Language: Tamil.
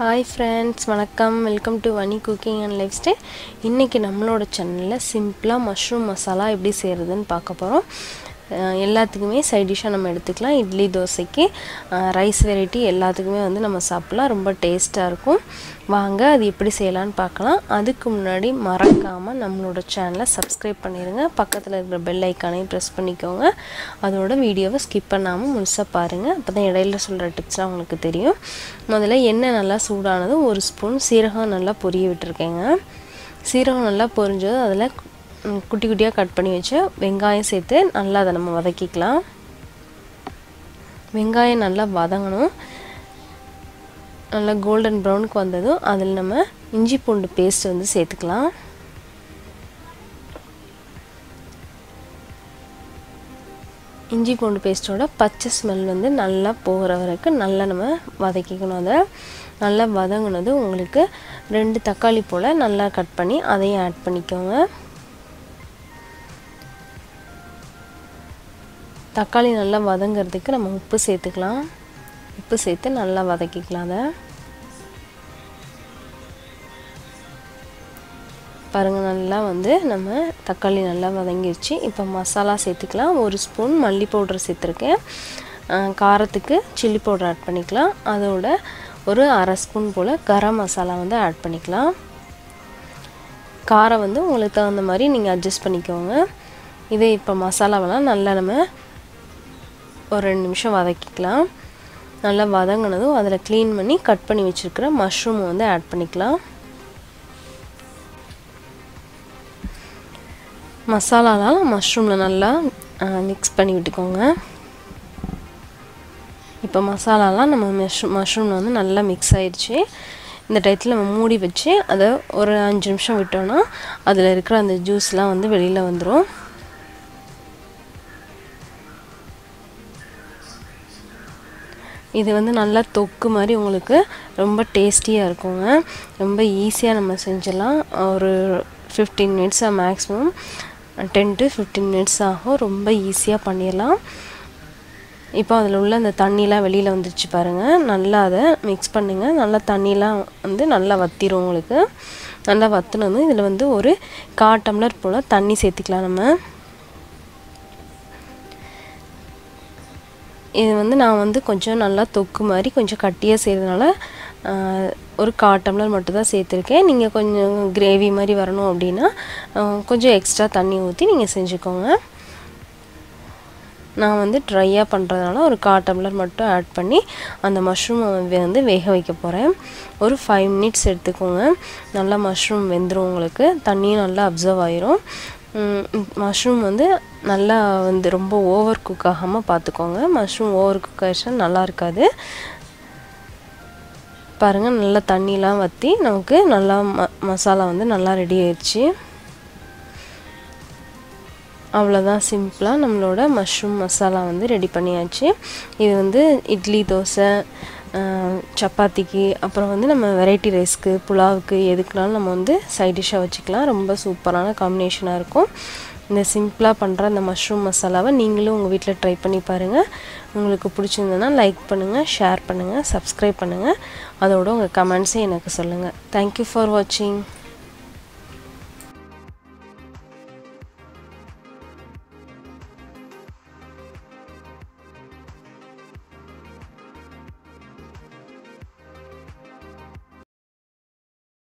ஹாய் ஃப்ரெண்ட்ஸ் வணக்கம் welcome to Vani cooking and lifestyle இன்றைக்கி நம்மளோட சேனலில் சிம்பிளாக மஷ்ரூம் மசாலா எப்படி செய்கிறதுன்னு பார்க்க போகிறோம் எல்லாத்துக்குமே சைட் டிஷ்ஷாக நம்ம எடுத்துக்கலாம் இட்லி தோசைக்கு ரைஸ் வெரைட்டி எல்லாத்துக்குமே வந்து நம்ம சாப்பிட்லாம் ரொம்ப டேஸ்ட்டாக இருக்கும் வாங்க அது எப்படி செய்யலான்னு பார்க்கலாம் அதுக்கு முன்னாடி மறக்காமல் நம்மளோட சேனலை சப்ஸ்கிரைப் பண்ணிடுங்க பக்கத்தில் இருக்கிற பெல் ஐக்கானையும் ப்ரெஸ் பண்ணிக்கோங்க அதோட வீடியோவை ஸ்கிப் பண்ணாமல் முழுசாக பாருங்கள் அப்போ தான் இடையில சொல்கிற டிப்ஸ்லாம் உங்களுக்கு தெரியும் முதல்ல எண்ணெய் நல்லா சூடானது ஒரு ஸ்பூன் சீரகம் நல்லா பொரிய விட்டுருக்கேங்க சீரகம் நல்லா பொரிஞ்சது அதில் குட்டி குட்டியாக கட் பண்ணி வச்சு வெங்காயம் சேர்த்து நல்லா அதை நம்ம வதக்கிக்கலாம் வெங்காயம் நல்லா வதங்கணும் நல்லா கோல்டன் ப்ரௌனுக்கு வந்ததும் அதில் நம்ம இஞ்சி பூண்டு பேஸ்ட் வந்து சேர்த்துக்கலாம் இஞ்சி பூண்டு பேஸ்ட்டோட பச்சை ஸ்மெல் வந்து நல்லா போகிற வரைக்கும் நல்லா நம்ம வதக்கிக்கணும் அதை நல்லா வதங்கினது உங்களுக்கு ரெண்டு தக்காளி போல் நல்லா கட் பண்ணி அதையும் ஆட் பண்ணிக்கோங்க தக்காளி நல்லா வதங்கிறதுக்கு நம்ம உப்பு சேர்த்துக்கலாம் உப்பு சேர்த்து நல்லா வதக்கிக்கலாம் அதை பாருங்கள் நல்லா வந்து நம்ம தக்காளி நல்லா வதங்கிடுச்சு இப்போ மசாலா சேர்த்துக்கலாம் ஒரு ஸ்பூன் மல்லி பவுடர் சேர்த்துருக்கேன் காரத்துக்கு சில்லி பவுடர் ஆட் பண்ணிக்கலாம் அதோட ஒரு அரை ஸ்பூன் போல் கரம் மசாலா வந்து ஆட் பண்ணிக்கலாம் காரம் வந்து உங்களுக்கு தகுந்த மாதிரி நீங்கள் அட்ஜஸ்ட் பண்ணிக்கோங்க இதே இப்போ மசாலாவெல்லாம் நல்லா நம்ம ஒரு ரெண்டு நிமிஷம் வதக்கிக்கலாம் நல்லா வதங்கினதும் அதில் க்ளீன் பண்ணி கட் பண்ணி வச்சுருக்கிற மஷ்ரூம் வந்து ஆட் பண்ணிக்கலாம் மசாலாலாம் மஷ்ரூமில் நல்லா மிக்ஸ் பண்ணி விட்டுக்கோங்க இப்போ மசாலாலாம் நம்ம மெஷ் மஷ்ரூமில் வந்து நல்லா மிக்ஸ் ஆயிடுச்சு இந்த டயத்தில் நம்ம மூடி வச்சு அதை ஒரு அஞ்சு நிமிஷம் விட்டோன்னா அதில் இருக்கிற அந்த ஜூஸ்லாம் வந்து வெளியில் வந்துடும் இது வந்து நல்லா தொக்கு மாதிரி உங்களுக்கு ரொம்ப டேஸ்டியாக இருக்குங்க ரொம்ப ஈஸியாக நம்ம செஞ்சிடலாம் ஒரு ஃபிஃப்டீன் மினிட்ஸாக maximum ten to fifteen minutes ஆகும் ரொம்ப ஈஸியாக பண்ணிடலாம் இப்போ அதில் உள்ள அந்த தண்ணிலாம் வெளியில் வந்துருச்சு பாருங்கள் நல்லா அதை மிக்ஸ் பண்ணுங்கள் நல்லா தண்ணிலாம் வந்து நல்லா வத்திரும் உங்களுக்கு நல்லா வத்துனது இதில் வந்து ஒரு கா டம்ளர் போல் தண்ணி சேர்த்துக்கலாம் நம்ம இது வந்து நான் வந்து கொஞ்சம் நல்லா தொக்கு மாதிரி கொஞ்சம் கட்டியாக செய்கிறதுனால ஒரு கா டம்ளர் மட்டும் தான் சேர்த்துருக்கேன் நீங்கள் கொஞ்சம் கிரேவி மாதிரி வரணும் அப்படின்னா கொஞ்சம் எக்ஸ்ட்ரா தண்ணி ஊற்றி நீங்கள் செஞ்சுக்கோங்க நான் வந்து ட்ரையாக பண்ணுறதுனால ஒரு கா டம்ளர் மட்டும் ஆட் பண்ணி அந்த மஷ்ரூமை வந்து வேக வைக்க போகிறேன் ஒரு ஃபைவ் மினிட்ஸ் எடுத்துக்கோங்க நல்லா மஷ்ரூம் வெந்துடும் உங்களுக்கு தண்ணியும் நல்லா அப்சர்வ் ஆயிரும் மஷ்ரூம் வந்து நல்லா வந்து ரொம்ப ஓவர் குக் ஆகாமல் பார்த்துக்கோங்க மஷ்ரூம் ஓவர் குக் ஆகிடுச்சுன்னா நல்லா இருக்காது பாருங்கள் நல்லா தண்ணிலாம் வற்றி நமக்கு நல்லா ம மசாலா வந்து நல்லா ரெடி ஆயிடுச்சு அவ்வளோதான் சிம்பிளாக நம்மளோட மஷ்ரூம் மசாலா வந்து ரெடி பண்ணியாச்சு இது வந்து இட்லி தோசை சப்பாத்திக்கு அப்புறம் வந்து நம்ம வெரைட்டி ரைஸ்க்கு புலாவுக்கு எதுக்குனாலும் நம்ம வந்து சைட் டிஷ்ஷாக வச்சுக்கலாம் ரொம்ப சூப்பரான காம்பினேஷனாக இருக்கும் இந்த சிம்பிளாக பண்ணுற அந்த மஷ்ரூம் மசாலாவை நீங்களும் உங்கள் வீட்டில் ட்ரை பண்ணி பாருங்கள் உங்களுக்கு பிடிச்சிருந்ததுன்னா லைக் பண்ணுங்கள் ஷேர் பண்ணுங்கள் சப்ஸ்கிரைப் பண்ணுங்கள் அதோட உங்கள் கமெண்ட்ஸை எனக்கு சொல்லுங்கள் தேங்க்யூ ஃபார் வாட்சிங்